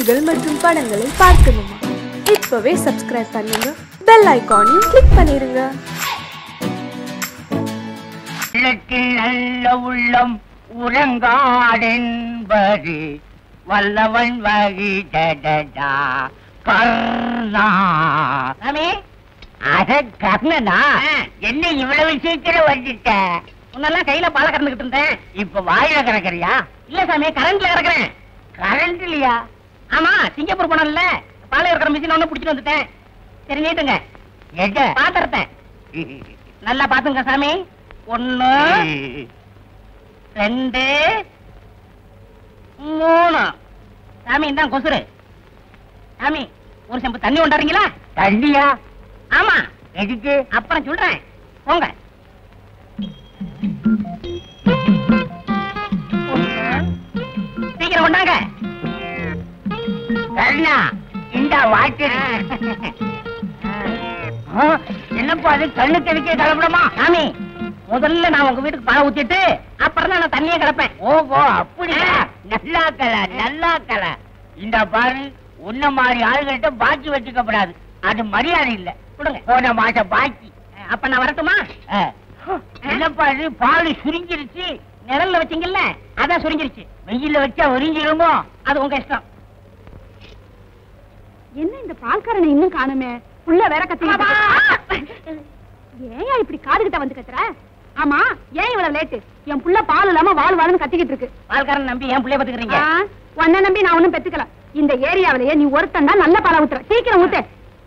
பாடல்கள் மற்றும் படங்களை பார்க்கணுமா இப்பவே சப்ஸ்கிரைப் பண்ணுங்க பெல் ஐகானையும் கிளிக் பண்ணிருங்க உள்ளத்தில் நல்ல உள்ளம் உறங்காடென்பது வல்லவன் வகி டடடா கர்ணா சாமி அட கர்ணனா என்ன இவ்வளவு சீக்கிரம் வந்துட்ட முன்னெல்லாம் கையில பால கறந்துகிட்டு இருந்தேன் இப்ப வாயில கறக்கறியா இல்ல சாமி கரண்ட்ல கறக்குறேன் கரண்ட்லயா ஆமா சிங்கப்பூர் போனோம்ல பாலை இருக்கிற மிஷின் ஒண்ணு புடிச்சிட்டு வந்துட்டேன் சரி நீட்டுங்க எங்க பாத்திரத்தேன் நல்லா பாத்துங்க சாமி ஒண்ணு ரெண்டு மூணு சாமி இதான் கொசுரு சாமி ஒரு செம்பு தண்ணி கொண்டாடுறீங்களா தண்ணியா ஆமா எதுக்கு அப்புறம் சொல்றேன் போங்க சீக்கிரம் கொண்டாங்க கண்ணா இந்த வாட்டு என்னப்பா அது கண்ணு தெளிக்க கிளம்பணுமா சாமி முதல்ல நான் உங்க வீட்டுக்கு பழம் ஊத்திட்டு அப்புறம் தான் நான் தண்ணியே கிடப்பேன் ஓஹோ அப்படியா நல்லா கல நல்லா கல இந்த பாரு உன்ன மாதிரி ஆளுகிட்ட பாக்கி வச்சுக்கப்படாது அது மரியாதை இல்ல கொடுங்க போன மாசம் பாக்கி அப்ப நான் வரட்டுமா என்னப்பா இது பால் சுருங்கிருச்சு நிழல்ல வச்சீங்கல்ல அதான் சுருங்கிருச்சு வெயில்ல வச்சா உறிஞ்சிருமோ அது உங்க இஷ்டம் என்ன இந்த பால்காரனை இன்னும் காணுமே புள்ள வேற கத்திக்கிட்டு ஏன் இப்படி காதுகிட்ட வந்து கத்துற ஆமா ஏன் இவ்வளவு லேட்டு என் புள்ள பால் இல்லாம வாழ் வாழ்னு கத்திக்கிட்டு இருக்கு பால்காரன் நம்பி ஏன் பிள்ளைய பாத்துக்கிறீங்க ஆ, உன்னை நம்பி நான் ஒண்ணும் பெத்துக்கல இந்த ஏரியாவிலேயே நீ ஒருத்தன் தான் நல்ல பாலை ஊத்துற சீக்கிரம் ஊத்து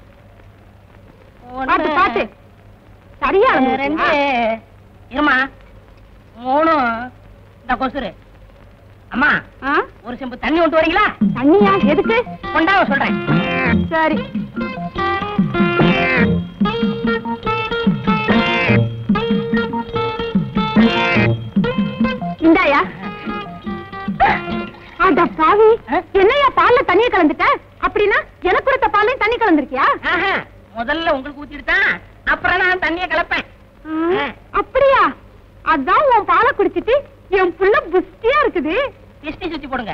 பாத்து பாத்து சரியா அளந்து ரெண்டு ஊத்துறியா? இருமா மூணு இந்த கொசுரு அம்மா ஆ? ஒரு செம்பு தண்ணி கொண்டு வரீங்களா தண்ணியா எதுக்கு கொண்டாவ சொல்றேன் சரி இந்தாயா அட பாவி என்னையா பால்ல தண்ணிய கலந்துட்ட அப்படின்னா எனக்கு கொடுத்த பால்லையும் தண்ணி கலந்துருக்கியா ஆஹா, முதல்ல உங்களுக்கு ஊத்திட்டு தான் அப்புறம் நான் தண்ணியை கலப்பேன் ஆ, அப்படியா அதான் உன் பாலை குடிச்சிட்டு என் புள்ள புஷ்டியா இருக்குது திஷ்டி சுத்தி போடுங்க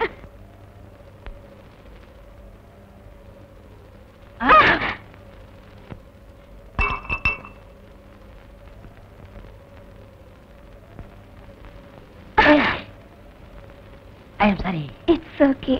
I am sorry it's okay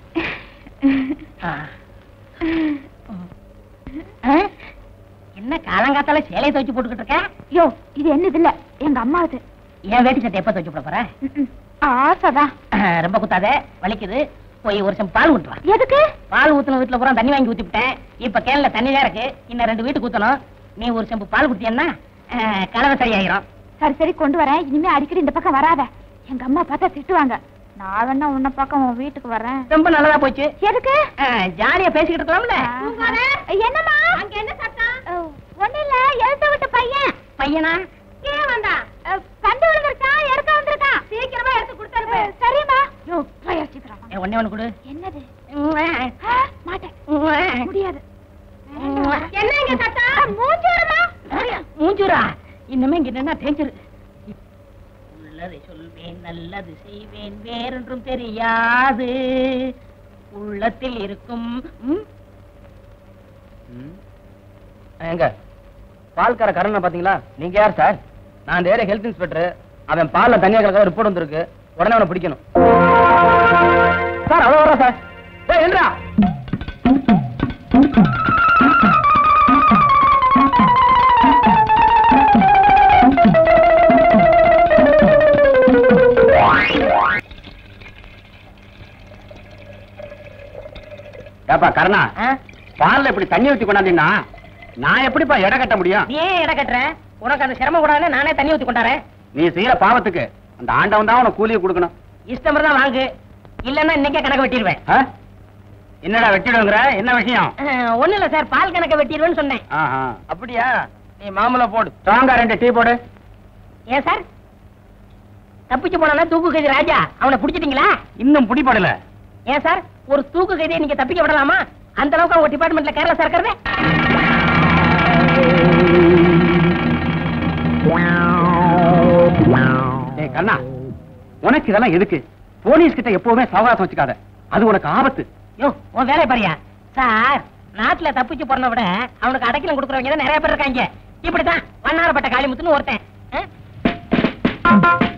என்ன காலங்காத்தால சேலையை துவைச்சு போட்டுக்கிட்டு இருக்க யோ இது என்னது இல்ல எங்க அம்மாவது என் வேட்டி சட்டை எப்ப துவைச்சு போட போற ஆசைதான் ரொம்ப குத்தாத வலிக்குது போய் ஒரு சம் பால் ஊத்துவா எதுக்கு பால் ஊத்துன வீட்டுல பூரா தண்ணி வாங்கி ஊத்திவிட்டேன் இப்ப கேன்ல தண்ணி தான் இருக்கு இன்னும் ரெண்டு வீட்டுக்கு ஊத்தணும் நீ ஒரு செம்பு பால் குடிச்சேன்னா கலவை சரியாயிரும் சரி சரி கொண்டு வரேன் இனிமே அடிக்கடி இந்த பக்கம் வராத எங்க அம்மா பார்த்தா திட்டுவாங்க நான் வேணா உன்ன பக்கம் உன் வீட்டுக்கு வரேன் ரொம்ப நல்லதா போச்சு எதுக்கு ஜாலியா பேசிக்கிட்டு இருக்கலாம்ல என்னம்மா அங்க என்ன சத்தம் ஒண்ணு இல்ல எழுத்த விட்ட பையன் பையனா ஏன் வந்தான் கண்டு விழுந்திருக்கான் எடுக்க வந்திருக்கான் சீக்கிரமா எடுத்து கொடுத்தாரு சரிம்மா யோ போய் சீக்கிரம் ஏ, ஒண்ணே ஒண்ணு கொடு என்னது உம், ஆ, மாட்டேன் உம். முடியாது என்ன இங்க சத்தம் மூஞ்சுரமா மூஞ்சூரா இன்னுமே இங்க என்ன தேஞ்சிரு உள்ளதை சொல்வேன் நல்லது செய்வேன் வேறொன்றும் தெரியாது உள்ளத்தில் இருக்கும் ம்? எங்க பால்கார கரணை பாத்தீங்களா நீங்க யார் சார் நான் இந்த ஏரியா ஹெல்த் இன்ஸ்பெக்டர் அவன் பால்ல தனியா கலக்க ரிப்போர்ட் வந்திருக்கு உடனே அவனை பிடிக்கணும் சார் அவ்வளவு வரா சார் ஏய் என்றா ஏப்பா கருணா ஆ? பால்ல இப்படி தண்ணி ஊத்தி கொண்டாந்தீங்கன்னா நான் எப்படிப்பா எடை கட்ட முடியும் நீ ஏன் இட கட்டுற உனக்கு அந்த சிரமம் கூடாதுன்னு நானே தண்ணி ஊத்தி கொண்டாரேன் நீ செய்யற பாவத்துக்கு அந்த ஆண்டவன் தான் உனக்கு கூலியை கொடுக்கணும் இஷ்டம் தான் வாங்கு இல்லன்னா இன்னைக்கே கணக்கு வெட்டிடுவேன் ஆ? என்னடா வெட்டிடுங்கிற என்ன விஷயம் ஒண்ணு இல்ல சார் பால் கணக்க வெட்டிடுவேன்னு சொன்னேன் ஆஹா, அப்படியா நீ மாமூல போடு ஸ்ட்ராங்கா ரெண்டு டீ போடு ஏன் சார் தப்பிச்சு போனா தூக்கு கைதி ராஜா அவனை பிடிச்சிட்டீங்களா இன்னும் பிடிபடல ஏன் சார் ஒரு தூக்கு கைதியை நீங்க தப்பிக்க விடலாமா அந்த அளவுக்கு அவங்க டிபார்ட்மெண்ட்ல கேரளா சார் இருக்கிறது டேய் கண்ணா உனக்கு இதெல்லாம் எதுக்கு போலீஸ் கிட்ட எப்பவுமே சவகாசம் வச்சுக்காத அது உனக்கு ஆபத்து யோ உன் வேலையை பாரியா சார் நாட்டுல தப்பிச்சு போறத விட அவனுக்கு அடைக்கலம் கொடுக்குறவங்க தான் நிறைய பேர் இருக்காங்க இப்படித்தான் வண்ணாரப்பட்ட காளிமுத்துன்னு ஒருத்தன் ஆ?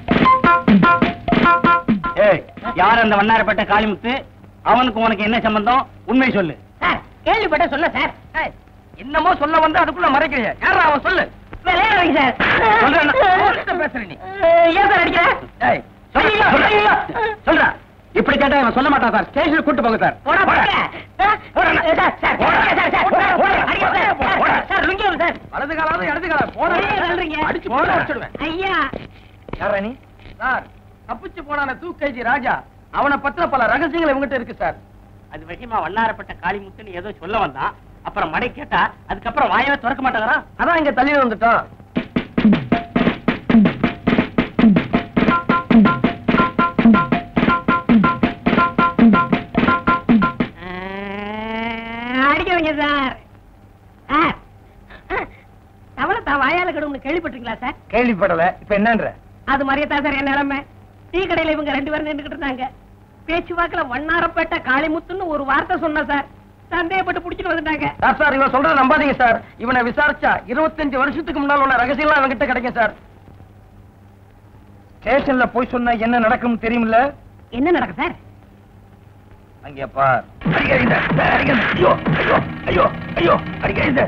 ஏய் யார் அந்த வண்ணாரப்பட்ட காளிமுத்து அவனுக்கு உனக்கு என்ன சம்பந்தம் உண்மை சொல்லு சார் கேள்விப்பட்ட சொல்ல சார் ஏய், என்னமோ சொல்ல வந்து அதுக்குள்ள மறைக்கிறீங்க யாரா அவன் சொல்லு விளையாடுறீங்க சார் சொல்றேன் உன்கிட்ட பேசுறேன் நீ. ஏன் சார் அடிக்கிற ஏய், சொல்றா, ஐயோ, சொல்றா, ஐயோ. சொல்றா. இப்படி கேட்டா இவன் சொல்ல மாட்டான் சார் ஸ்டேஷனுக்கு கூட்டு போங்க சார் போடா, போடா. ஆ? போடா. சார், சார், போடா. சார், சார், போடா, போடா. அடிக்க சார், போடா, போடா. சார், சார், லுங்கி விடு சார். வலது காலாவது இடது காலம் போடா ஐயா, தள்ளுறீங்க. அடிச்சு போட வச்சிடுவேன் ஐயா யாரா நீ சார் தப்பிச்சு போனான தூக்கைஜி ராஜா அவனை பத்தின பல ரகசியங்கள் இவங்கிட்ட இருக்கு சார் அது விஷயமா வண்ணாரப்பட்ட காளிமுத்துன்னு ஏதோ சொல்ல வந்தான் அப்புறம் மடை கேட்டா அதுக்கப்புறம் வாயவே திறக்க மாட்டாங்கறான் அதான் இங்க தள்ளி வந்துட்டோம் ஆ, அடிக்கிறீங்க சார் சார் தவளை தான் வாயால கடும்னு கேள்விப்பட்டிருக்கீங்களா சார் கேள்விப்படல இப்ப என்னன்ற அது மாதிரியே தான் சார் என் நிலைமை டீ கடையில இவங்க ரெண்டு பேரும் நின்றுகிட்டு இருந்தாங்க பேச்சுவாக்குல வண்ணாரப்பேட்டை காளிமுத்துன்னு ஒரு வார்த்தை சொன்ன சார் சந்தேகப்பட்டு புடிச்சிட்டு வந்துட்டாங்க சார் சார் இவன் சொல்றத நம்பாதீங்க சார் இவனை விசாரிச்சா இருபத்தஞ்சு வருஷத்துக்கு முன்னால் உள்ள ரகசியம்லாம் அவன்கிட்ட கிடைக்கும் சார் ஸ்டேஷன்ல போய் சொன்னா என்ன நடக்கும் தெரியுமில்ல என்ன நடக்கும் சார் அங்கே பார் அடிக்காதீங்க சார், அடிக்காதீங்க. ஐயோ ஐயோ ஐயோ ஐயோ அடிக்காதீங்க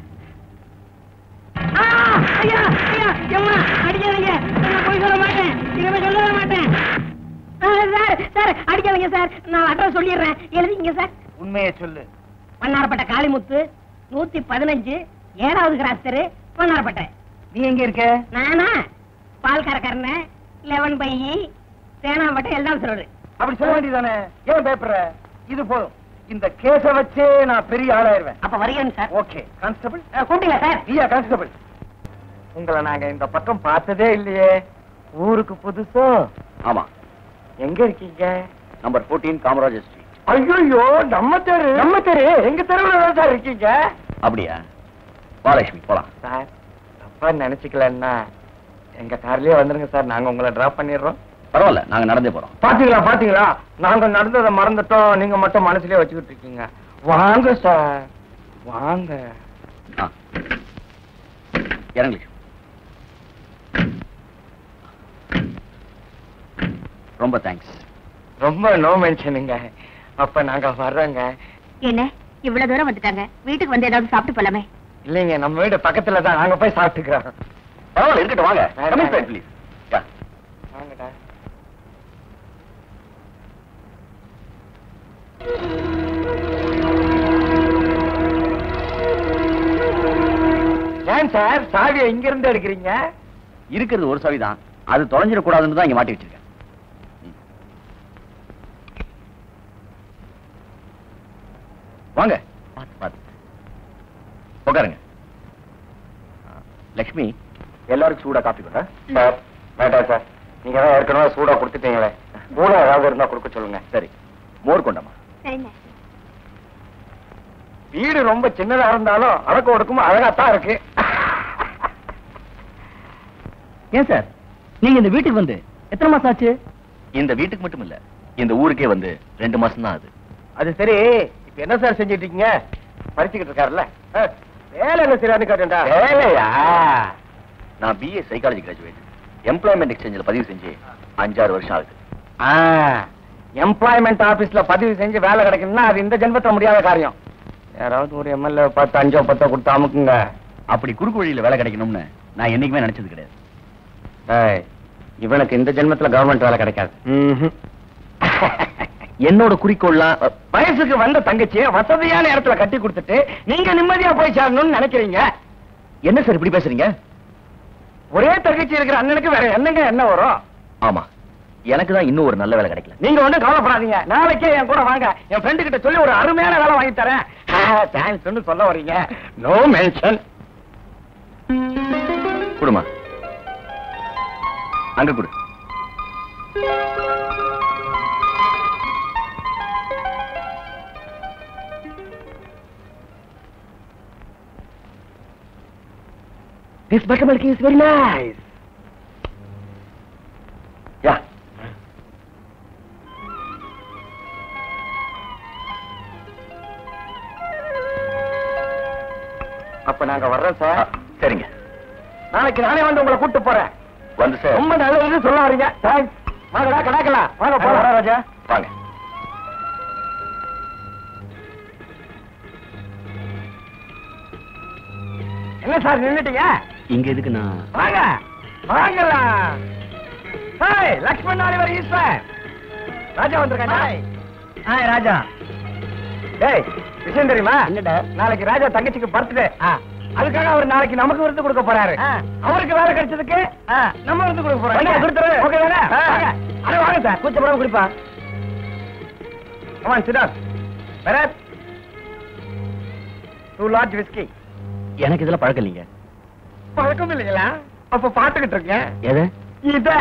ஆ, ஐயா ஐயா எம்மா அடிக்காதீங்க நான் போய் சொல்ல மாட்டேன் இனிமே சொல்லவே மாட்டேன் ஆ, சார் சார் அடிக்காதீங்க சார் நான் அட்ரஸ் சொல்லிடுறேன் எழுதிங்க சார் உண்மையை சொல்லு வண்ணாரப்பட்ட காளிமுத்து நூத்தி பதினஞ்சு ஏழாவது கிராஸ் தெரு வண்ணாரப்பட்டை நீ எங்க இருக்க நானா பால் கறக்கறன லெவன் பை சேனாம்பட்டை எல்லாம் சொல்றது அப்படி சொல்ல வேண்டியதானே ஏன் பேப்பர இது போதும் இந்த கேஸ வச்சே நான் பெரிய ஆளாயிருவேன் அப்ப வருகிறேன் சார் ஓகே கான்ஸ்டபிள் கூப்பிட்டீங்களா சார் ஐயா கான்ஸ்டபிள் உங்களை நாங்க இந்த பக்கம் பார்த்ததே இல்லையே ஊருக்கு புதுசோ ஆமா எங்க இருக்கீங்க நம்பர் 14 காமராஜர் ஸ்ட்ரீட் ஐயோ நம்ம தெரு நம்ம தெரு எங்க தெருவுல தான் சார் இருக்கீங்க அப்படியா பாலட்சுமி போலாம் சார் தப்பா நினைச்சுக்கலன்னா எங்க கார்லயே வந்துருங்க சார் நாங்க உங்களை டிராப் பண்ணிடுறோம் பரவாயில்ல நாங்க நடந்தே போறோம் பாத்தீங்களா பாத்தீங்களா நாங்க நடந்ததை மறந்துட்டோம் நீங்க மட்டும் மனசுலயே வச்சுக்கிட்டு இருக்கீங்க வாங்க சார் வாங்க ஆ. இறங்கு ரொம்ப தேங்க்ஸ் ரொம்ப நோ மென்ஷனுங்க அப்ப நாங்க வர்றோங்க என்ன இவ்வளவு தூரம் வந்துட்டாங்க வீட்டுக்கு வந்து ஏதாவது சாப்பிட்டு போலாமே இல்லைங்க நம்ம வீடு பக்கத்துல தான் நாங்க போய் சாப்பிட்டுக்கிறோம் பரவாயில்ல இருக்கட்டும் வாங்க வேண்டாம். Come inside, please. Yeah. வாங்கடா ஏன் சார் சாவியை இங்க இருந்து எடுக்கிறீங்க இருக்கிறது ஒரு சாவிதான் அது தொலைஞ்சிடக்கூடாதுன்னு தான் இங்க மாட்டி வச்சிருக்கேன் ம். வாங்க பாத்து பாத்து உட்காருங்க ஆ, லக்ஷ்மி எல்லாருக்கும் சூடா காப்பி கொண்டா சார் வேண்டாம் சார் நீங்க தான் ஏற்கனவே சூடா கொடுத்துட்டீங்களே கூட ஏதாவது இருந்தா கொடுக்க சொல்லுங்க சரி மோர் கொண்டமா சரிங்க வீடு ரொம்ப சின்னதா இருந்தாலும் அடக்க ஒடுக்கமும் அழகாத்தான் இருக்கு ஏன் சார் நீங்க இந்த வீட்டுக்கு வந்து எத்தனை மாசம் ஆச்சு இந்த வீட்டுக்கு மட்டும் இல்ல இந்த ஊருக்கே வந்து ரெண்டு மாசம் தான் ஆகுது அது சரி இப்ப என்ன சார் செஞ்சிட்டு இருக்கீங்க படிச்சுக்கிட்டு இருக்காருல்ல ஆ, வேலை என்ன சரியானு கேட்டேன்டா வேலையா நான் பிஏ சைக்காலஜி கிராஜுவேட் எம்ப்ளாய்மெண்ட் எக்ஸ்சேஞ்சில் பதிவு செஞ்சு அஞ்சாறு வருஷம் ஆகுது எம்ப்ளாய்மெண்ட் ஆபீஸ்ல பதிவு செஞ்சு வேலை கிடைக்கணும்னா அது இந்த ஜென்மத்துல முடியாத காரியம் யாராவது ஒரு எம்எல்ஏ பார்த்து அஞ்சோ பத்தோ கொடுத்து அமுக்குங்க அப்படி குறுக்கு வழியில வேலை கிடைக்கணும்னு நான் என்னைக்குமே நினைச்சது கிடையாது ஏய், இவனுக்கு இந்த ஜென்மத்துல கவர்மெண்ட் வேலை கிடைக்காது என்னோட குறிக்கோள்லாம் அ, வயசுக்கு வந்த தங்கச்சியை வசதியான இடத்துல கட்டி கொடுத்துட்டு நீங்க நிம்மதியா போய் சேரணும்னு நினைக்கிறீங்க என்ன சார் இப்படி பேசுறீங்க ஒரே தங்கச்சி இருக்கிற அண்ணனுக்கு வேற என்னங்க என்ன வரும் ஆமா எனக்கு தான் இன்னும் ஒரு நல்ல வேலை கிடைக்கல நீங்க ஒண்ணும் கவலைப்படாதீங்க நாளைக்கே என் கூட வாங்க என் ஃப்ரெண்டு கிட்ட சொல்லி ஒரு அருமையான வேலை வாங்கி தரேன் தேங்க்ஸ் சொல்ல வர்றீங்க நோ மென்ஷன் குடுமா அங்க கொடு this buttermilk is very nice yeah அப்ப நாங்க வர்றோம் சார் சரிங்க நாளைக்கு நானே வந்து உங்களை கூட்டு போறேன் வந்து சார் ரொம்ப நல்லது சொல்ல வரீங்க தேங்க்ஸ் வாங்கடா கடாக்கலாம் வாங்க போலாம் ராஜா வாங்க என்ன சார் நின்னுட்டீங்க இங்க எதுக்கு நான் வாங்க வாங்கலாம் ஹாய் லக்ஷ்மண் நாளிவர் ஈஸ்வர் ராஜா வந்திருக்காங்க ஹாய் ராஜா டேய் விஷயம் தெரியுமா என்னடா? நாளைக்கு ராஜா தங்கச்சிக்கு பர்த்டே அதுக்காக அவர் நாளைக்கு நமக்கு விருது கொடுக்க போறாரு ஆ. அவருக்கு வேலை கிடைச்சதுக்கு நம்ம விருது கொடுக்க போறோம் வண்டியை கொடுத்துரு. ஓகே தானே ஆ. வாங்க. அட வாங்க சார் கூச்சப்படாம குடிப்பா கமான் சிடார் பரத் டூ லார்ஜ் விஸ்கி எனக்கு இதுல பழக்கம் இல்லைங்க பழக்கம் இல்லைங்களா அப்ப பாத்துக்கிட்டு இருக்கேன் எது இத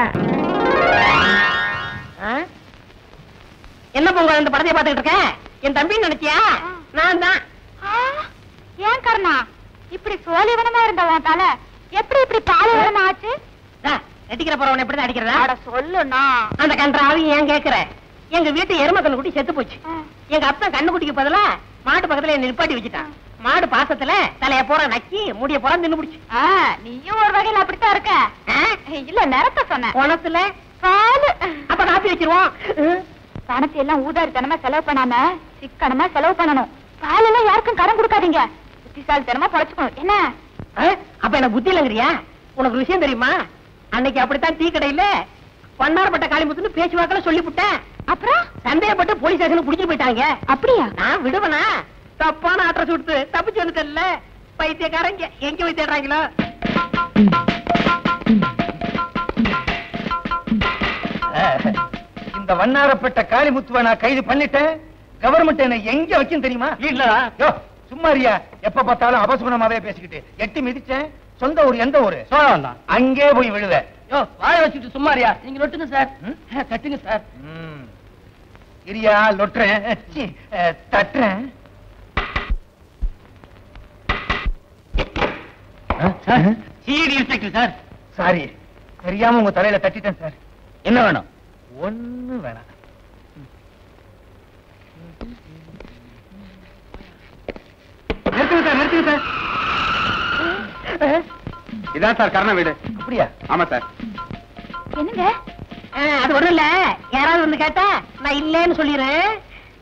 என்ன பொங்கல் இந்த படத்தை பார்த்துக்கிட்டு இருக்கேன் என் தம்பி நினைச்சியா நான் தான் ஏன் கர்ணா இப்படி சோழிவனமா இருந்த உன் தலை எப்படி இப்படி பாலைவனம் ஆச்சு நடிக்கிற போறவன் எப்படி அடிக்கிறதா அட சொல்லுண்ணா அந்த கன்றாவி ஏன் கேக்குற எங்க வீட்டு எரும கண்ணு குட்டி செத்து போச்சு எங்க அப்பா கண்ணு குட்டிக்கு பதிலா மாட்டு பக்கத்துல என்ன நிப்பாட்டி வச்சுட்டான் மாடு பாசத்துல தலைய போற நக்கி முடிய போற தின்னு பிடிச்சு ஆ, நீயும் ஒரு வகையில அப்படித்தான் இருக்க இல்ல நிறத்த சொன்ன குணத்துல பாலு அப்ப காப்பி வச்சிருவோம் பணத்தை எல்லாம் ஊதாரித்தனமா செலவு பண்ணாம சிக்கனமா செலவு பண்ணணும் பாலெல்லாம் யாருக்கும் கடன் கொடுக்காதீங்க புத்திசாலித்தனமா பொழைச்சுக்கணும் என்ன ஆ? அப்ப என்ன புத்தி இல்லங்கிறியா உனக்கு ஒரு விஷயம் தெரியுமா அன்னைக்கு அப்படித்தான் டீ கடையில வண்ணாரப்பட்ட காளிமுத்துன்னு பேச்சுவாக்கில சொல்லிவிட்டேன் அப்புறம் சந்தேகப்பட்டு போலீஸ் ஸ்டேஷனுக்கு புடிச்சு போயிட்டாங்க அப்படியா நான் விடுவனா தப்பான அட்ரஸ் கொடுத்து தப்பிச்சு வந்துட்டல பைத்தியக்காரங்க எங்க போய் தேடுறாங்களோ இந்த வண்ணாரப்பட்ட காளிமுத்துவ நான் கைது பண்ணிட்டேன் கவர்மெண்ட் என்ன எங்க வைக்கும் தெரியுமா இல்ல யோ சும்மாரியா எப்ப பார்த்தாலும் அபசுகுணமாவே பேசிக்கிட்டு எட்டி மிதிச்சேன் சொந்த ஊர் எந்த ஊரு சோழம் தான் அங்கே போய் விழுத யோ வாழ வச்சுட்டு சும்மாரியா நீங்க நொட்டுங்க சார் கட்டுங்க சார் ம். இரியா லொட்டுறேன் சீ, அஹ், தட்டுறேன் சிடி இன்ஸ்பெக்டர் சார் சாரி தெரியாம உங்க தலையில தட்டிட்டேன் சார் என்ன வேணும் ஒண்ணு வேணாம் நிறுத்துங்க சார் நிறுத்துங்க சார் இதான் சார் கர்ண வீடு அப்படியா ஆமா சார் என்னங்க அது ஒண்ணும் இல்ல யாராவது வந்து கேட்டா நான் இல்லேன்னு சொல்லிடுறேன்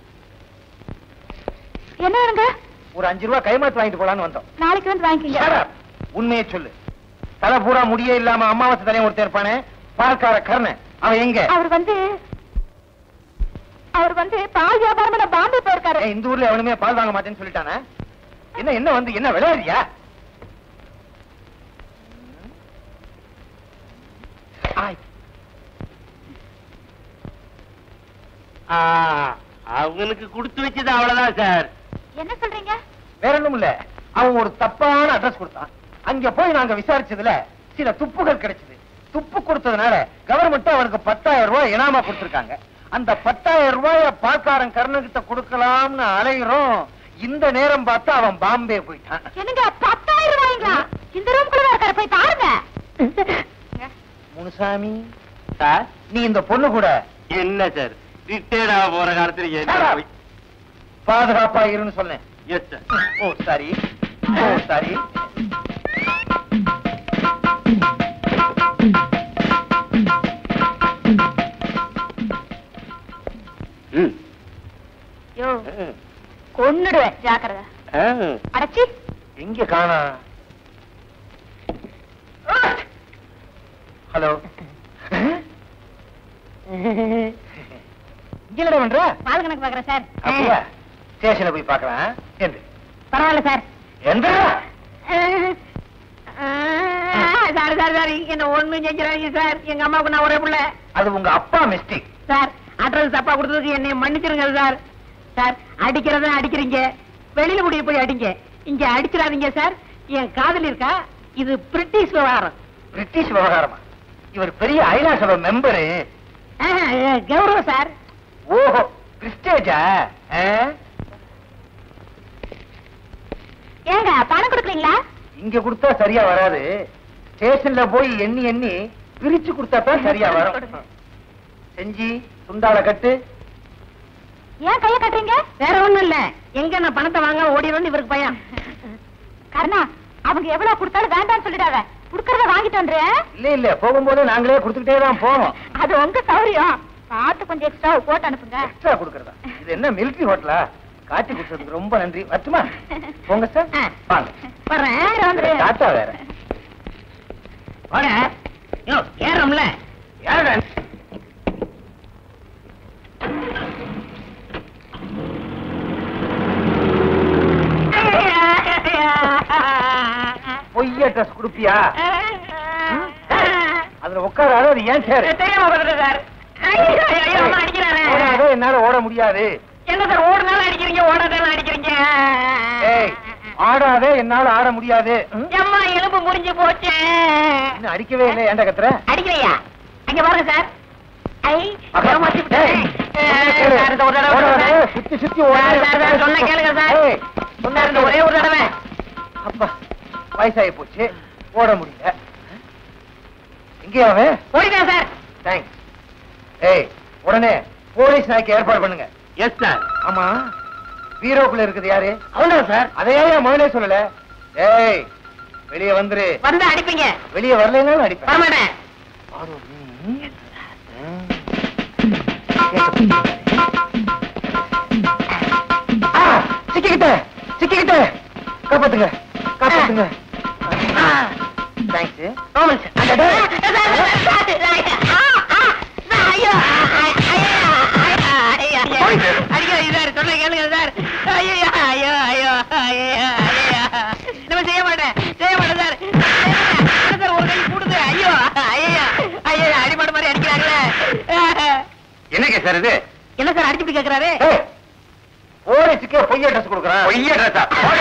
என்ன வேணுங்க ஒரு அஞ்சு ரூபாய் கைமாத்து வாங்கிட்டு போலான்னு வந்தோம் நாளைக்கு வந்து வாங்கிக்கங்க Shut up. உண்மையை சொல்லு தலை பூரா முடியே இல்லாம அமாவாசை தலையும் ஒருத்தர் இருப்பானே பால்கார கர்ணன் அவன் எங்க அவர் வந்து அவர் வந்து பால் வியாபாரம் நான் பாம்பே போயிருக்காரு ஏன் இந்த ஊர்ல எவனுமே பால் வாங்க மாட்டேன்னு சொல்லிட்டானே என்ன என்ன வந்து என்ன விளையாடுறியா ஆய். அவனுக்கு கொடுத்து வச்சது அவ்வளவுதான் சார் என்ன சொல்றீங்க வேற ஒண்ணும் இல்ல அவன் ஒரு தப்பான அட்ரஸ் கொடுத்தான் அங்க போய் நாங்க விசாரிச்சதுல சில துப்புகள் கிடைச்சது துப்பு கொடுத்ததுனால கவர்மெண்ட் அவனுக்கு பத்தாயிரம் ரூபாய் இனாமா கொடுத்திருக்காங்க அந்த பத்தாயிரம் ரூபாய பால்காரன் கர்ணகிட்ட கொடுக்கலாம்னு அலைகிறோம் இந்த நேரம் பார்த்து அவன் பாம்பே போயிட்டான் என்னங்க பத்தாயிரம் ரூபாய்ங்களா இந்த ரூம்குள்ள இருக்காரு போய் பாருங்க முனுசாமி சார் நீ இந்த பொண்ணு கூட என்ன சார் ரிட்டையர்ட் ஆக போற காலத்துல Shut up. பாதுகாப்பா இருன்னு சொன்னேன் yes sir oh sorry oh sorry ம் யோ கொன்னுடுவேன் ஜாக்கிரதை அடைச்சி எங்க காணா ஹலோ இங்கடா பண்ற பால் கணக்கு பாக்குறேன் சார் அப்படியா ஸ்டேஷன்ல போய் பார்க்கலாம் எந்த பரவாயில்ல சார் எந்த சாரி சாரி சாரி என்ன ஒண்ணும் செஞ்சிடாதீங்க சார் எங்க அம்மாவுக்கு நான் ஒரே பிள்ளை அது உங்க அப்பா மிஸ்டேக் சார் அட்ரஸ் தப்பா கொடுத்ததுக்கு என்னை மன்னிச்சிருங்க சார் சார் அடிக்கிறதா அடிக்கிறீங்க வெளியில முடிய போய் அடிங்க இங்க அடிச்சிடாதீங்க சார் என் காதல் இருக்கா இது பிரிட்டிஷ் விவகாரம் பிரிட்டிஷ் விவகாரமா இவர் பெரிய ஐநா சபை மெம்பரு ஆஹா, கௌரவம் சார் ஓஹோ கிறிஸ்டேஜா ஏங்க பணம் கொடுக்குறீங்களா இங்க கொடுத்தா சரியா வராது ஸ்டேஷன்ல போய் எண்ணி எண்ணி பிரிச்சு கொடுத்தா தான் சரியா வரும் செஞ்சி துண்டால கட்டு ஏன் கைய கட்டுறீங்க வேற ஒண்ணும் இல்ல எங்க நான் பணத்தை வாங்க ஓடிடும்னு இவருக்கு பயம் கருணா அவங்க எவ்வளவு கொடுத்தாலும் வேண்டாம்னு சொல்லிடாத குடுக்கறத வாங்கிட்டு வந்துரு இல்ல இல்ல போகும்போது நாங்களே கொடுத்துக்கிட்டே தான் போவோம் அது உங்க சௌரியம் பார்த்து கொஞ்சம் எக்ஸ்ட்ரா போட்டு அனுப்புங்க எக்ஸ்ட்ரா கொடுக்கறதா இது என்ன மிலிட்டரி ஹோட்டலா காட்டி கொடுத்ததுக்கு ரொம்ப நன்றி வரட்டுமா போங்க சார் ஆ. வாங்க வரேன் வந்துரு டாட்டா வேற போட யோ ஏறோம்ல யாருடா பொய்ய ட்ரெஸ் கொடுப்பியா அதுல உட்காராத அது ஏன் சேரு தெரியாம வந்துட்டேன் சார் ஐயோ, ஐயோ, அம்மா அடிக்கிறாரே. ஓடாத என்னால ஓட முடியாது என்ன சார் ஓடுனாலும் அடிக்கிறீங்க ஓடாதாலும் அடிக்கிறீங்க ஏய் ஆடாதே என்னால ஆட முடியாது ம்? அம்மா எலும்பு முறிஞ்சு போச்சு இன்னும் அடிக்கவே இல்லை ஏன்டா கத்துற அடிக்கிறையா அங்க பாருங்க சார் ஐ அக்கா, ஏமாத்தி ஏய், விட்டேன். கேளு. சார், இந்த ஒரு தடவை ஓடாத, சார். சுத்தி சுத்தி சார், ஓடாத. சார், சார், சொன்னா கேளுங்க சார். ஏய், சொன்னா சார், இந்த ஒரே ஒரு தடவை அப்பா வயசாகி போச்சு ஓட முடியல எங்கேயா அவன் ஓடிதான் சார் தேங்க்ஸ் ஏய் உடனே போலீஸ் நாய்க்கு ஏற்பாடு பண்ணுங்க எஸ் சார் ஆமா பீரோக்குள்ள இருக்குது யாரு அவன்தான் சார் அதையே ஏன் முதலே சொல்லல ஏய் வெளியே வந்துரு வந்து அடிப்பீங்க வெளியே வரலைன்னாலும் அடிப்பேன் வரமாட்டேன் ம். ஆ, சிக்கிக்கிட்டேன் சிக்கிக்கிட்டேன் காப்பாத்துங்க காப்பாத்துங்க தேங்க்ஸ் ஆமாம் சார் அடடே. சார், சார், சார், சார், ஆ, ஆ, சார், ஐயோ, ஐ, ஐயா, ஐயா, ஐயா, ஐயா. போய் சார். அடிக்காதீங்க சார், சொல்ல கேளுங்க சார். ஐயோ, ஐயோ, ஐயோ, ஐயோ, ஐயோ. இனிமே செய்ய மாட்டேன், செய்ய மாட்டேன் சார். என்ன சார், ஒரு கை கூடுது. ஐயோ, ஐயோ, ஐயோ, அடிபட்ட மாதிரி அடிக்கிறாங்களே. என்னங்க சார் இது என்ன சார் அடிச்சு இப்படி கேக்குறாரு ஏய், போலீஸுக்கே பொய்ய ட்ரெஸ் கொடுக்குறான் பொய்ய ட்ரெஸ்ஸா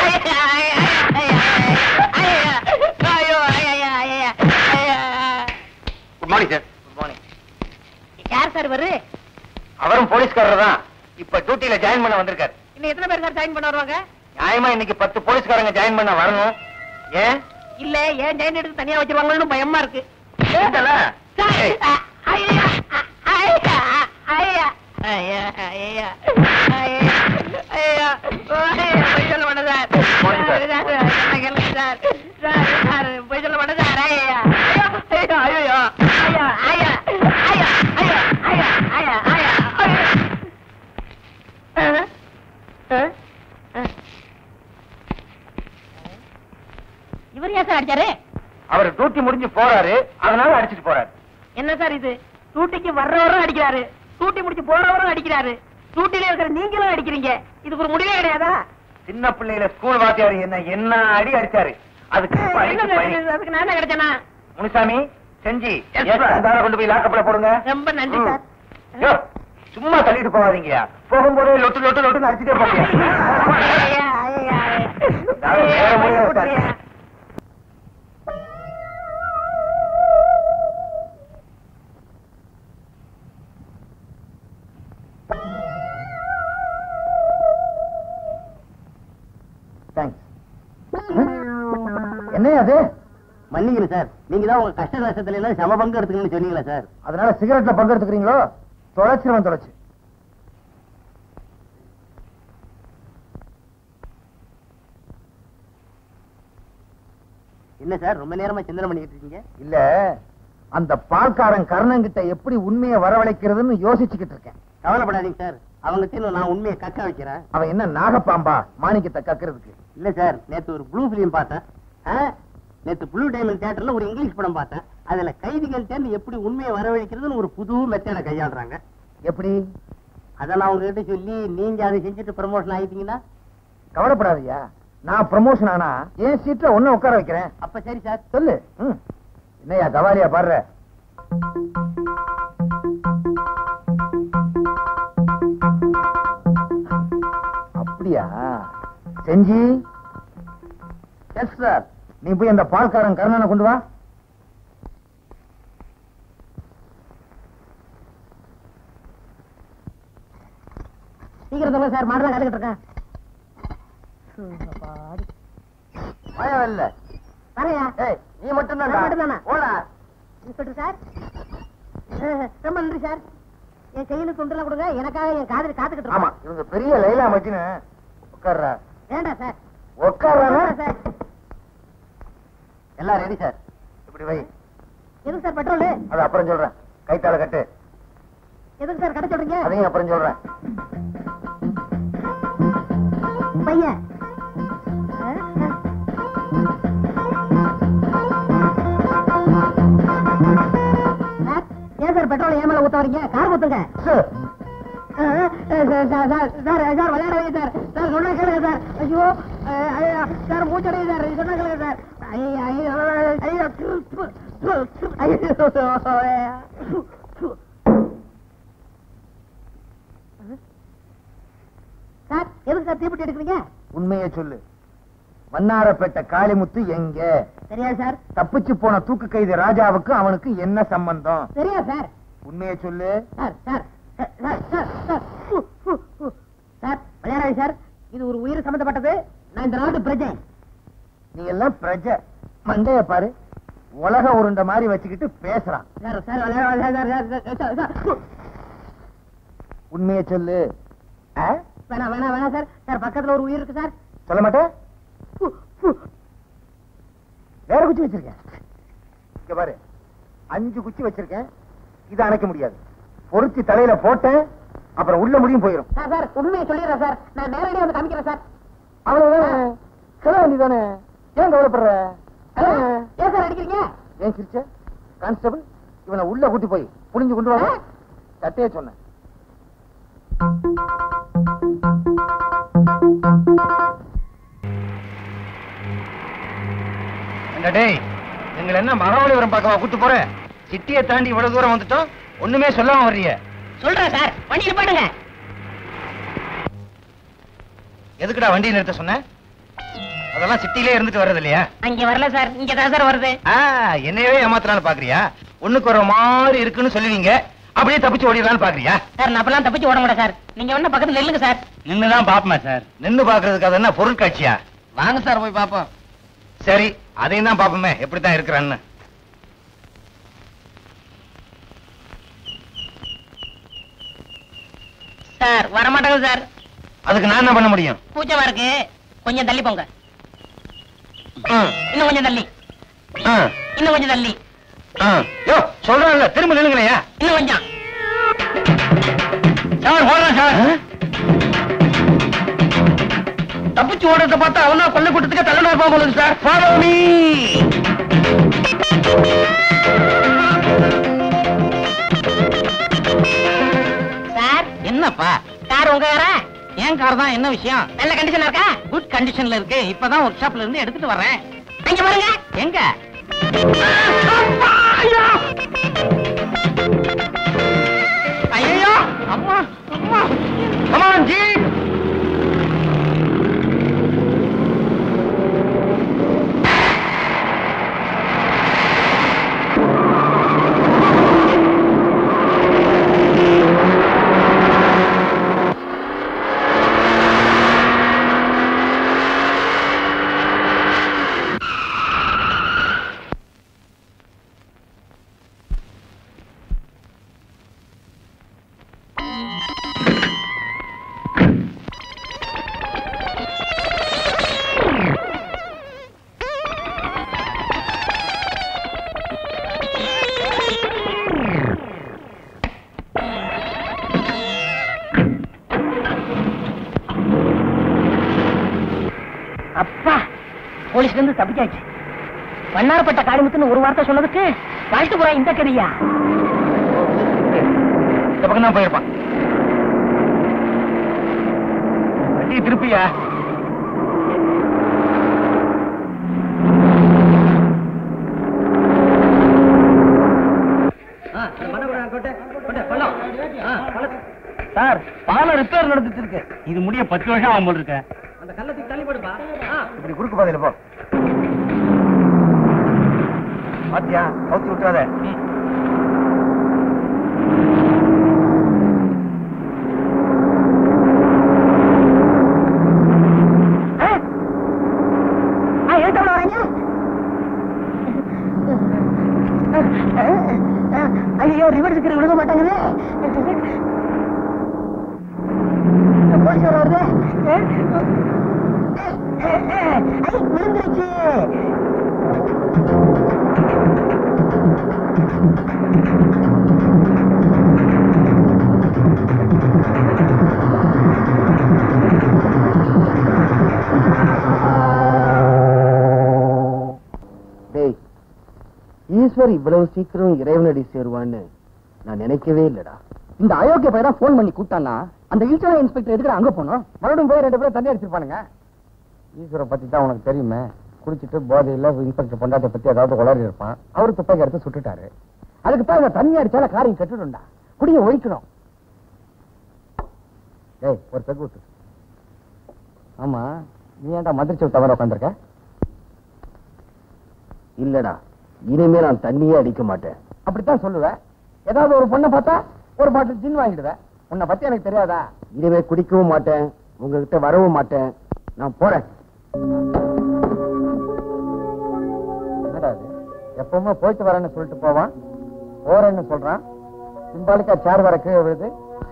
good morning sir good morning யார் சார் இவரு அவரும் போலீஸ்காரர் தான் இப்ப டியூட்டில ஜாயின் பண்ண வந்திருக்காரு இன்னும் எத்தனை பேர் சார் ஜாயின் பண்ண வருவாங்க நியாயமா இன்னைக்கு பத்து போலீஸ்காரங்க ஜாயின் பண்ண வரணும் ஏன் இல்ல ஏன் ஜாயின் எடுத்து தனியா வச்சிருவாங்கன்னு பயமா இருக்கு ஏண்டல? சார், ஏய், அ, ஐயா, அ, ஐயா, ஐயா, ஐயா, ஐயா, ஐயா, ஐயா, ஐயா, பொய் சொல்ல மாட்டேன் சார். போங்க சார். சார், சார், என்ன கேளுங்க சார். சார், சார், பொய் சொல்ல மாட்டேன் சார். ஐயா, ஐயா, ஐயோ, ஐயா, ஐயா, ஐயா, ஐயா, ஐயா, ஐயா, ஐயா, ஐயா. அஹ், அஹ், அஹ். இவர் ஏன் சார் அடிச்சாரு அவர் டியூட்டி முடிஞ்சு போறாரு அதனால அடிச்சிட்டு போறாரு என்ன சார் இது டூட்டிக்கு வர்றவரும் அடிக்கிறாரு டூட்டி முடிச்சு போறவரும் அடிக்கிறாரு டூட்டில இருக்கிற நீங்களும் அடிக்கிறீங்க இதுக்கு ஒரு முடிவே கிடையாதா சின்ன பிள்ளையில ஸ்கூல் வாத்தியார் என்ன என்ன அடி அடிச்சாரு அதுக்கு என்ன பழிக்கு சார் பழி. இது? அதுக்கு நான் தான் கிடைச்சேனா முனுசாமி செஞ்சி Yes, sir. அந்த ஆளை கொண்டு போய் லாக்கப்பட போடுங்க ரொம்ப நன்றி ம். சார் யோ, சும்மா தள்ளிட்டு போகாதீங்கயா போகும்போதே லொட்டு லொட்டு லொட்டு அடிச்சுட்டே போங்க ஐயா, ஐயா, ஐயா. நான் வேற முடியாது சார். ஐயா. தேங்க்ஸ் என்ன அது மன்னிக்கணும் சார் நீங்க தான் உங்க கஷ்ட நஷ்டத்துல எல்லாம் சம பங்கு எடுத்துக்கணும்னு சொன்னீங்களா சார் அதனால சிகரெட்ல பங்கு எடுத்துக்கிறீங்களோ தொலைச்சிருவன் தொலைச்சு என்ன சார் ரொம்ப நேரமா சிந்தனை பண்ணிட்டு இருக்கீங்க இல்ல அந்த பால்காரன் கர்ணங்கிட்ட எப்படி உண்மையை வரவழைக்கிறதுன்னு யோசிச்சுக்கிட்டு இருக்கேன் கவலைப்படாதீங்க சார் அவங்க தீர்வு நான் உண்மையை கக்க வைக்கிறேன் அவன் என்ன நாகப்பாம்பா மாணிக்கத்தை கக்கிறதுக்கு இல்ல சார் நேத்து ஒரு ப்ளூ பிலிம் பார்த்தேன் ஆ? நேத்து ப்ளூ டைமண்ட் தியேட்டர்ல ஒரு இங்கிலீஷ் படம் பார்த்தேன் அதுல கைதிகள் தேர்ந்து எப்படி உண்மையை வரவழைக்கிறதுன்னு ஒரு புது மெத்தேட கையாளுறாங்க எப்படி அதை நான் உங்ககிட்ட சொல்லி நீங்க அதை செஞ்சுட்டு ப்ரமோஷன் ஆயிட்டீங்கன்னா கவலைப்படாதயா நான் ப்ரமோஷன் ஆனா என் சீட்ல ஒண்ணு உட்கார வைக்கிறேன் அப்ப சரி சார் சொல்லு ம். என்னய்யா கவாலியா பாடுற அப்படியா செஞ்சி எஸ் சார் நீ போய் அந்த பால்காரன் கருணனை கொண்டு வா சீக்கிரம் சொல்லுங்க சார் மாடலாம் கத்துக்கிட்டு இருக்கேன் பயம் இல்ல வரையா ஏய் நீ மட்டும் நான் மட்டும்தானா? ஓடா இன்ஸ்பெக்டர் சார் அஹ், ரொம்ப நன்றி சார் என் கையில துண்டெல்லாம் கொடுங்க எனக்காக என் காதல் காத்துக்கிட்டு ஆமா இருக்கோம் இவங்க பெரிய லைலா மச்சின்னு உட்கார்றா வேண்டாம் சார் உட்கார்றா வேண்டாம் சார் எல்லாம் ரெடி சார் இப்படி வை எதுக்கு சார் பெட்ரோல் அது அப்புறம் சொல்றேன் கைத்தால கட்டு எதுக்கு சார் கடை சொல்றீங்க அதையும் அப்புறம் சொல்றேன் பையன் ஏன் சார் பெட்ரோல் ஏன் மேல ஊத்த வரீங்க கார் ஊத்துங்க சார் சார் சார் சார் விளையாடவே சார் சார் சொன்னா கேளுங்க சார் ஐயோ அஹ், ஐயோ, சார் மூச்சடைய சார் சொன்னா கேளுங்க சார் ஐயோ ஐயோ ஐயோ து, து, து, து, ஐயோ சார் எதுக்கு சார் தீப்பெட்டி எடுக்கிறீங்க உண்மையை சொல்லு மன்னாரப்பேட்டை காளிமுத்து எங்க தெரியாது சார் தப்பிச்சு போன தூக்கு கைதி ராஜாவுக்கு அவனுக்கு என்ன சம்பந்தம் தெரியாது சார் உண்மையை சொல்லு sir sir sir sir sir sir ஃபு, ஃபு, ஃபு. சார் விளையாடாது சார் இது ஒரு உயிர் சம்பந்தப்பட்டது நான் இந்த நாட்டு பிரஜை நீ எல்லாம் பிரஜ மண்டைய பாரு உலக உருண்டை மாதிரி வச்சுக்கிட்டு பேசுறான் சார் சார் விளையாடாது sir sir sir sir sir ஃபு. உண்மையை சொல்லு ஆ? வேணாம் வேணாம் வேணாம் சார் சார் பக்கத்துல ஒரு உயிர் இருக்கு சார் சொல்ல மாட்டேன் ஃபு, ஃபு. வேற குச்சி வச்சிருக்கேன் இங்க பாரு அஞ்சு குச்சி வச்சிருக்கேன் இதை அணைக்க முடியாது பொருத்தி தலையில போட்டேன் அப்புறம் உள்ள முடியும் போயிடும் சார் சார் உண்மையை சொல்லிடுறேன் சார் நான் நேரடியாக வந்து காமிக்கிறேன் சார் அவ்வளவுதானே சொல்ல வேண்டியதானே ஏன் கவலைப்படுற ஆ, ஏன் சார் அடிக்கிறீங்க ஏன் சிரிச்ச கான்ஸ்டபிள் இவனை உள்ள கூட்டி போய் புளிஞ்சு கொண்டு வர சட்டையே சொன்னேன் என்ன டேய் எங்களை என்ன மகாபலிபுரம் பக்கமா கூட்டு போற சிட்டியை தாண்டி இவ்வளவு தூரம் வந்துட்டோம் ஒண்ணுமே சொல்லாம வர்றீங்க சொல்றேன் சார் வண்டியில போயிடுங்க எதுக்குடா வண்டி நிறுத்த சொன்ன அதெல்லாம் சிட்டிலே இருந்துட்டு வர்றது இல்லையா அங்க வரல சார் இங்க தான் சார் வருது ஆ, என்னையவே ஏமாத்தலாம்னு பாக்குறியா ஒண்ணுக்கு ஒரு மாதிரி இருக்குன்னு சொல்லுவீங்க அப்படியே தப்பிச்சு ஓடிடலாம்னு பாக்குறியா சார் நான் அப்பெல்லாம் தப்பிச்சு ஓட மாட்டேன் சார் நீங்க ஒண்ணு பக்கத்துல நில்லுங்க சார் நின்னுதான் பாப்போமே சார் நின்னு பாக்குறதுக்கு அது என்ன பொருட்காட்சியா வாங்க சார் போய் பாப்போம் சரி அதையும் தான் பாப்போமே எப்படித்தான் இருக்கிறான்னு சார் வர மாட்டேங்க சார் அதுக்கு நான் என்ன பண்ண முடியும் கூச்சமா இருக்கு கொஞ்சம் தள்ளி போங்க ம், இன்னும் கொஞ்சம் தள்ளி ம், இன்னும் கொஞ்சம் தள்ளி ம். யோ சொல்றேன்ல திரும்ப நில்லுங்களையா இன்னும் கொஞ்சம் சார் ஓடுறேன் சார் தப்பிச்சு ஓடுறத பார்த்தா அவனா கொல்ல கூட்டத்துக்கு தள்ளன இருப்பான் போல இருக்கு சார் ஃபாலோ மீ சார் என்னப்பா கார் உங்க காரா ஏன் கார் தான் என்ன விஷயம் நல்ல கண்டிஷன் இருக்கா குட் கண்டிஷன்ல இருக்கு இப்பதான் ஒர்க் ஷாப்ல இருந்து எடுத்துட்டு வரேன் அங்க பாருங்க எங்க ஐயோ அம்மா அம்மா கமான் ஜி அப்பா போலீஸ்ல இருந்து தப்பிச்சாச்சு வண்ணாரப்பட்ட காளிமுத்துன்னு ஒரு வார்த்தை சொன்னதுக்கு வாழ்த்து போறா இந்த கதையா இந்த பக்கம் தான் போயிருப்பான் வண்டி திருப்பியா சார் பாலம் ரிப்பேர் நடந்துட்டு இருக்கு இது முடிய பத்து வருஷம் ஆகும் போல இருக்க அந்த கள்ளத்துக்கு தள்ளி போடுப்பா இப்படி குறுக்கு பாதையில போ பாத்தியா கவுத்தி விட்டுறாத ஐயோ ரிவர்ஸ் விழுக மாட்டாங்களே போலீஸ் வருது ஐ, விழுந்துருச்சு டேய் ஈஸ்வர் இவ்வளவு சீக்கிரம் இறைவனடி சேருவான்னு நான் நினைக்கவே இல்லடா இந்த அயோக்கிய பையன் போன் பண்ணி கூப்பிட்டானா அந்த இன்சூரன்ஸ் இன்ஸ்பெக்டர் எதுக்கு அங்க போனோம் மறுபடியும் போய் ரெண்டு பேரும் தண்ணி அடிச்சிருப்பானுங்க ஈஸ்வரை பத்தி தான் உனக்கு தெரியுமே குடிச்சிட்டு போதையில இன்ஸ்பெக்டர் பொண்டாட்டிய பத்தி ஏதாவது உளறி இருப்பான் அவரு துப்பாக்கி எடுத்து சுட்டுட்டாரு அதுக்கு தான் இந்த தண்ணி அடிச்சால காரியம் கட்டுடும்டா குடிய ஒழிக்கணும் டேய் ஒரு பெக் விட்டு ஆமா நீ ஏன்டா மதுரை தவிர உட்காந்துருக்க இல்லடா இனிமே நான் தண்ணியே அடிக்க மாட்டேன் அப்படித்தான் சொல்லுவேன் ஏதாவது ஒரு பொண்ணை பார்த்தா ஒரு பாட்டில் ஜின் வாங்கிடுவேன் உன்னை பத்தி எனக்கு தெரியாதா இனிமே குடிக்கவும் மாட்டேன் உங்ககிட்ட வரவும் மாட்டேன் நான் போறேன் என்னடா இது எப்பவுமே போயிட்டு வரேன்னு சொல்லிட்டு போவான் போறேன்னு சொல்றான் சிம்பாலிக்கா சேர் வர கீழே விழுது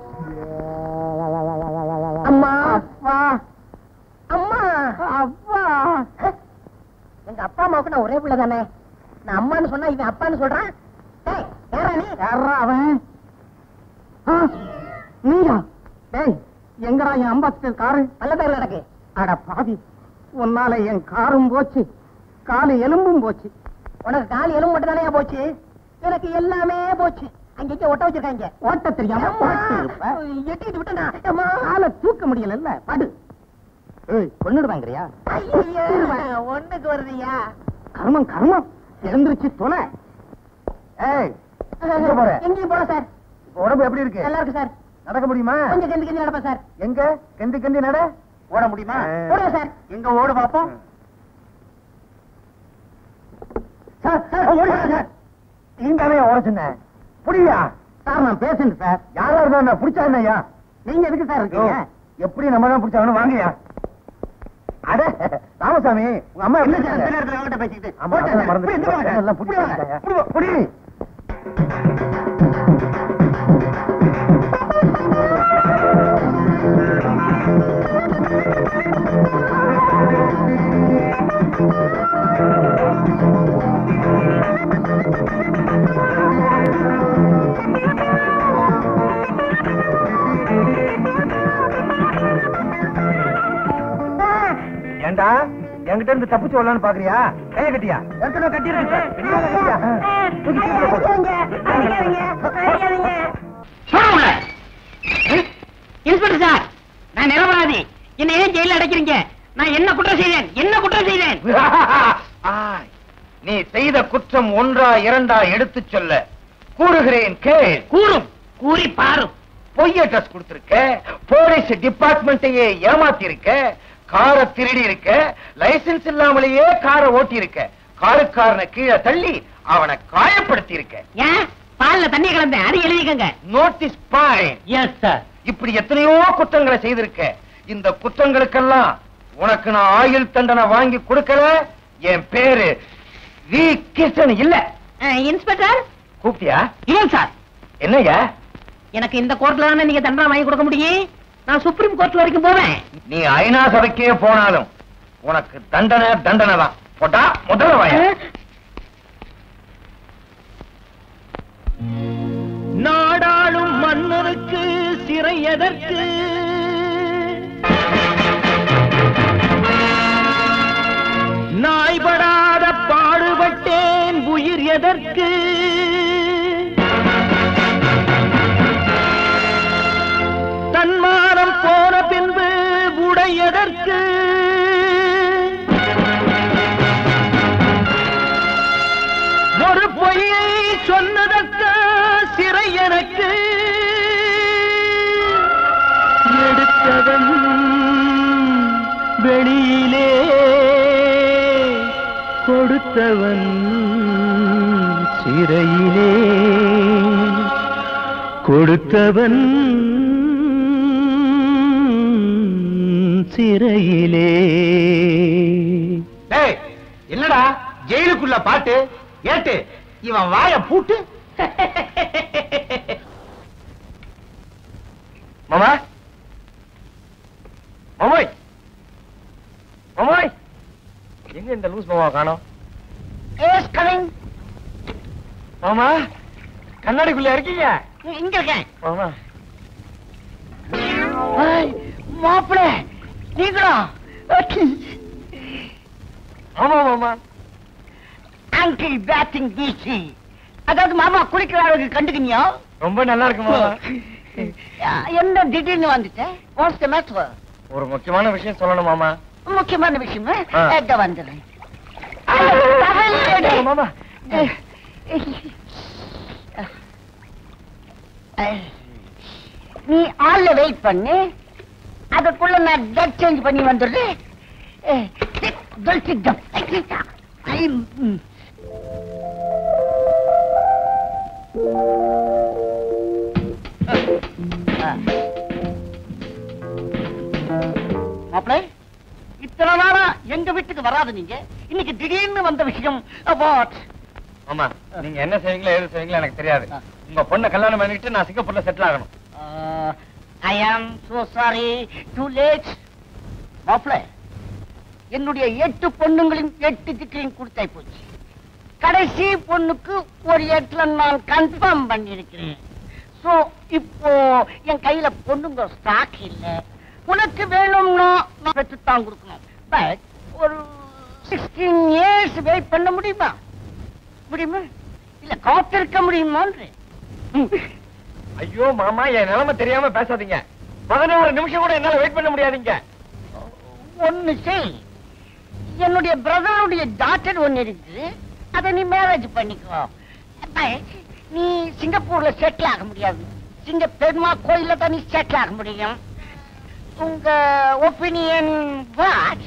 அம்மா அப்பா அம்மா அப்பா எங்க அப்பா அம்மாவுக்கு நான் ஒரே பிள்ளை தானே நான் அம்மான்னு சொன்னா இவன் அப்பான்னு சொல்றான் டேய், யாரா நீ யாரா அவன் ஆ, நீயா டேய் எங்கடா என் அம்பாசிடர் காரு நல்ல பேர் நடக்கு அட பாவி உன்னால என் காரும் போச்சு காலு எலும்பும் போச்சு உனக்கு கால் எலும்பு மட்டும் தானே போச்சு எனக்கு எல்லாமே போச்சு அங்கேயே ஒட்ட வச்சிருக்காங்க ஓட்ட தெரியாம அம்மா, ஓட்டு இருப்ப. எட்டிட்டு விட்டனா அம்மா காலை தூக்க முடியல படு ஏய் கொன்னுடுவாங்கறியா ஐயையே, ஒண்ணுக்கு வருதுயா கர்மம் கர்மம் எழுந்திருச்சு தொலை ஏய் எங்க போற எங்கேயும் போல சார் உடம்பு எப்படி இருக்கு நல்லா இருக்கு சார் நடக்க முடியுமா கொஞ்சம் கெந்தி கெந்தி நடப்பேன் சார் எங்க கெந்தி கெந்தி நட ஓட முடியுமா போடுங்க சார் எங்க ஓடு பாப்போம் சார் சார் ஓடுங்க சார் நீங்கவே ஓட சொன்னேன் புரியா சார் நான் பேசுறேன் சார் யாரா இருந்தா பிடிச்சா என்னய்யா நீங்க எதுக்கு சார் இருக்கீங்க எப்படி நம்ம தான் பிடிச்சாங்கன்னு வாங்கயா அட ராமசாமி உங்க அம்மா எப்படி இல்ல சார், இருக்காங்க? இந்த நேரத்துல அவங்கள்ட்ட பேசிக்கிட்டு. ஆமா, போட்டேன் அதெல்லாம் சார். மறந்துட்டேன். புடி, புடி வாங்க. எல்லாம் புடி புடி வாங்க. வாங்க. புடி வா, புடி. ஏண்டா என்கிட்ட இருந்து தப்பிச்சு வரலான்னு பாக்குறியா கைய கட்டியா என்கிட்ட கட்டிடுறேன் சார். பின்னால கட்டியா? தூக்கி கீழே போடு. இன்ஸ்பெக்டர் சார் நான் நிரபராதி என்ன ஏன் ஜெயில அடைக்கிறீங்க நான் என்ன குற்றம் செய்தேன் என்ன குற்றம் செய்தேன் ஆய், நீ செய்த குற்றம் ஒன்றா இரண்டா எடுத்துச் சொல்ல கூறுகிறேன் கேள் கூறும் கூறி பாரும் பொய் அட்ரஸ் கொடுத்திருக்க போலீஸ் டிபார்ட்மெண்ட்டையே ஏமாத்தி இருக்க காரை திருடி இருக்க லைசென்ஸ் இல்லாமலேயே காரை ஓட்டி இருக்க காருக்காரனை கீழே தள்ளி அவனை காயப்படுத்தி இருக்க ஏன் பால்ல தண்ணி கலந்தேன் அது எழுதிக்கங்க நோட்டீஸ் பாயிண்ட் எஸ் சார் இப்படி எத்தனையோ குற்றங்களை செய்திருக்க இந்த குற்றங்களுக்கெல்லாம் உனக்கு நான் ஆயுள் தண்டனை வாங்கி கொடுக்கல என் பேரு வி கிருஷ்ணன் இல்ல இன்ஸ்பெக்டர் கூப்பிட்டியா ஏன் சார் என்னய்யா எனக்கு இந்த கோர்ட்ல தானே நீங்க தண்டனை வாங்கி கொடுக்க முடியும் நான் சுப்ரீம் கோர்ட் வரைக்கும் போவேன் நீ ஐநா சபைக்கே போனாலும் உனக்கு தண்டனை தண்டனை தான் போட்டா முதல்ல வாயா நாடாளும் மன்னருக்கு சிறை எதற்கு நாய்படாத பாடுபட்டேன் உயிர் எதற்கு தன்மானம் போன பின்பு உடையதற்கு ஒரு பொய்யை சொன்னதற்கு சிறை எனக்கு எடுத்தவன் வெளியிலே கொடுத்தவன் சிறையிலே கொடுத்தவன் சிறையிலே டேய் என்னடா ஜெயிலுக்குள்ள பாட்டு ஏட்டு இவன் வாய பூட்டு மாமா மாமாய் மாமாய் எங்க இந்த லூஸ் மாமா காணோம் எஸ் கமிங் மாமா கண்ணாடிக்குள்ள இருக்கீங்க இங்க இருக்கேன் மாமா மாப்பிள நீங்களா ஆமா மாமா அங்கிள் பேட்டிங் பிசி அதாவது மாமா குளிக்கிற அளவுக்கு கண்டுக்கினியோ ரொம்ப நல்லா இருக்கு மாமா என்ன திடீர்னு வந்துட்டேன் வாட்ஸ் த மேட்டர் ஒரு முக்கியமான விஷயம் சொல்லணும் மாமா முக்கியமான விஷயம் ஆ. எங்க வந்துடுறேன் மாமா நீ ஆள்ல வெயிட் பண்ணு அதுக்குள்ள நான் டெட் சேஞ்ச் பண்ணி வந்துடுறேன் மாப்பிள இத்தனை நாளா எங்க வீட்டுக்கு வராது நீங்க இன்னைக்கு திடீர்னு வந்த விஷயம் அபாட் மாமா நீங்க என்ன செய்வீங்களோ எது செய்வீங்களோ எனக்கு தெரியாது உங்க பொண்ணை கல்யாணம் பண்ணிட்டு நான் சிங்கப்பூர்ல செட்டில் ஆகணும் ஐ ஆம் சோ சாரி டூ லேட் மாப்பிள என்னுடைய எட்டு பொண்ணுங்களின் எட்டு திக்கையும் கொடுத்தாய் போச்சு கடைசி பொண்ணுக்கு ஒரு இடத்துல நான் கன்ஃபார்ம் பண்ணியிருக்கிறேன் சோ இப்போ என் கையில பொண்ணுங்க ஸ்டாக் இல்ல உனக்கு வேணும்னா நான் பெற்றுத்தான் கொடுக்கணும் பட் ஒரு சிக்ஸ்டீன் இயர்ஸ் வெயிட் பண்ண முடியுமா முடியுமா இல்ல காத்திருக்க முடியுமான்றேன் ஐயோ மாமா என் நிலைமை தெரியாம பேசாதீங்க பதினாறு நிமிஷம் கூட என்னால வெயிட் பண்ண முடியாதீங்க ஒண்ணு செய் என்னுடைய பிரதருடைய டாக்டர் ஒண்ணு இருக்கு அதை நீ மேரேஜ் பண்ணிக்கோ But நீ சிங்கப்பூர்ல செட்டில் ஆக முடியாது சிங்க பெருமா கோயில்ல தான் நீ செட்டில் ஆக முடியும் உங்க ஒப்பீனியன் வாட்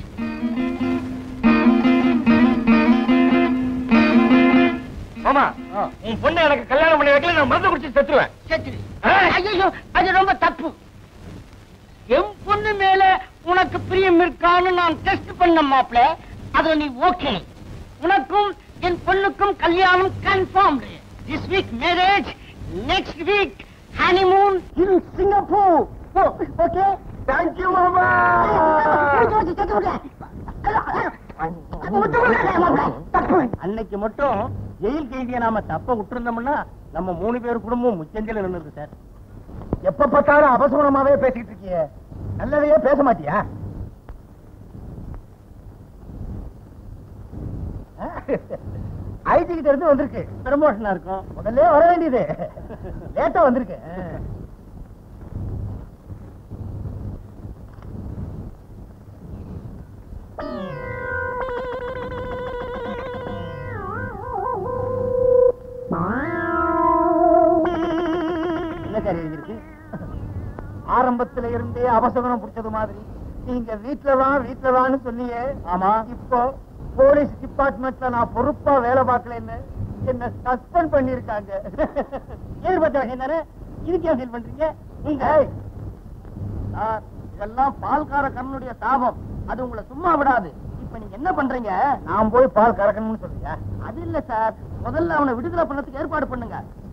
மாமா உன் பொண்ணை எனக்கு கல்யாணம் பண்ணி வைக்கல நான் மருந்து குடிச்சு செத்துருவேன் செத்துரு ஆ? ஐயோ அது ரொம்ப தப்பு என் பொண்ணு மேல உனக்கு பிரியம் இருக்கான்னு நான் டெஸ்ட் பண்ண மாப்ள அதுல நீ ஓகே உனக்கும் என் பொண்ணுக்கும் கல்யாணம் confirm this week marriage next week honeymoon in Singapore okay thank you மாமா அன்னைக்கு மட்டும் ஜெயில் கைதிய நாம தப்ப விட்டுருந்தோம்னா நம்ம மூணு பேர் குடும்பம் முச்சந்தில நின்னுது சார் எப்ப பார்த்தாலும் அபசகுணமாவே பேசிட்டு இருக்கிய நல்லதையே பேச மாட்டியா ஐடி கிட்ட இருந்து வந்திருக்கு ப்ரமோஷனா இருக்கும் முதல்ல வர வேண்டியது லேட்டா வந்திருக்கு என்ன சார் எழுதிருக்கு ஆரம்பத்துல இருந்தே அபசகுணம் பிடிச்சது மாதிரி நீங்க வீட்டுலதான் வீட்டுலதான்னு சொன்னீங்க ஆமா இப்போ போலீஸ் டிபார்ட்மெண்ட்ல நான் பொறுப்பா வேலை பார்க்கலன்னு என்ன சஸ்பெண்ட் பண்ணிருக்காங்க எதிர்பார்த்த விஷயம் தானே இதுக்கு ஏன் ஃபீல் பண்றீங்க நீங்க சார் இதெல்லாம் பால்கார கண்ணனுடைய தாபம் அது உங்களை சும்மா விடாது இப்ப நீங்க என்ன பண்றீங்க நான் போய் பால் கறக்கணும்னு சொல்றீங்க அது இல்ல சார் முதல்ல அவனை விடுதலை பண்ணதுக்கு ஏற்பாடு பண்ணுங்க